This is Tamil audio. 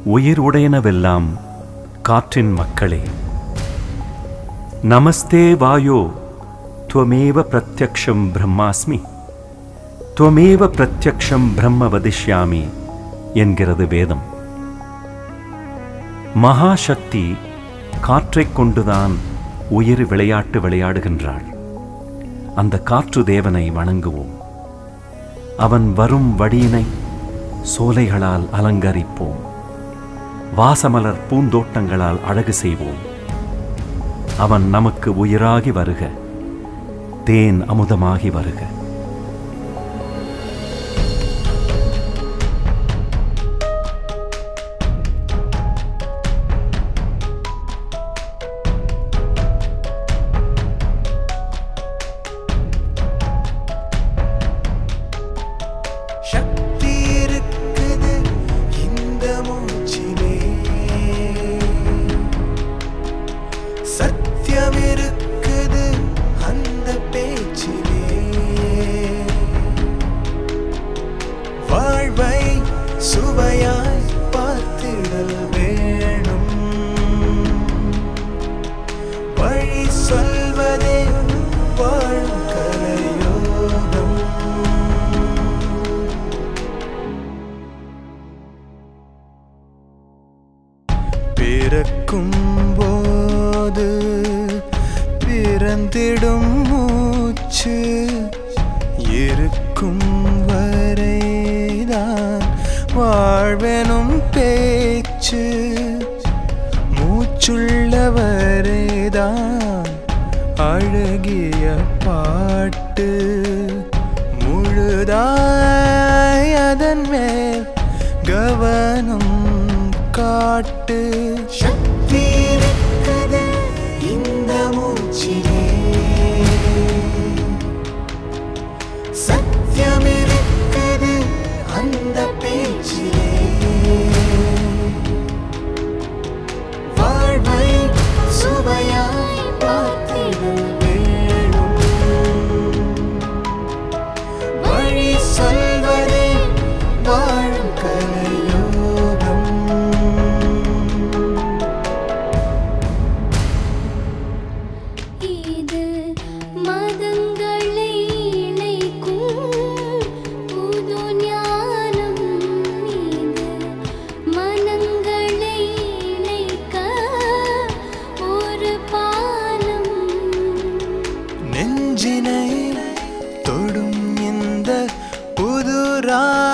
உயிர் உடையனவெல்லாம் காற்றின் மக்களே நமஸ்தே வாயோ துவமேவ பிரத்யக்ஷம் பிரம்மாஸ்மி துவமேவ பிரத்யக்ஷம் பிரம்ம வதிஷ்யாமி என்கிறது வேதம் மகாசக்தி காற்றைக் கொண்டுதான் உயிர் விளையாட்டு விளையாடுகின்றாள் அந்த காற்று தேவனை வணங்குவோம் அவன் வரும் வழியினை சோலைகளால் அலங்கரிப்போம் வாசமலர் பூந்தோட்டங்களால் அழகு செய்வோம் அவன் நமக்கு உயிராகி வருக தேன் அமுதமாகி வருக சக்தி இருக்குது இந்த மூச்சிலே சத்தியம் இருக்குது அந்த பேச்சிலே வாழ்வை சுவையாய் பார்த்திடல் வேணும் வழி சொல்வதே வாழும் கலையோகம் பிறக்கும் போது பிறந்திடும் மூச்சு இருக்கும் வரைதான் வாழ்வெனும் பேச்சு மூச்சுள்ளவரைதான் அழகிய பாட்டு முழுதாய் அதன் மேல் கவனம் காட்டு சக்தி இருக்குது இந்த மூச்சிலே சத்தியம் இருக்குது அந்த பேச்சிலே வாழ்வை சுவையாய் பார்த்திட வேணும் வழி சொல்வதே வாழும் கலையோகம் இது மதங்களை இணைக்கும் புது ஞானம் இது மனங்களை இணைக்க ஒரு பாலம் நெஞ்சினை தொடும் இந்த புது ராகம்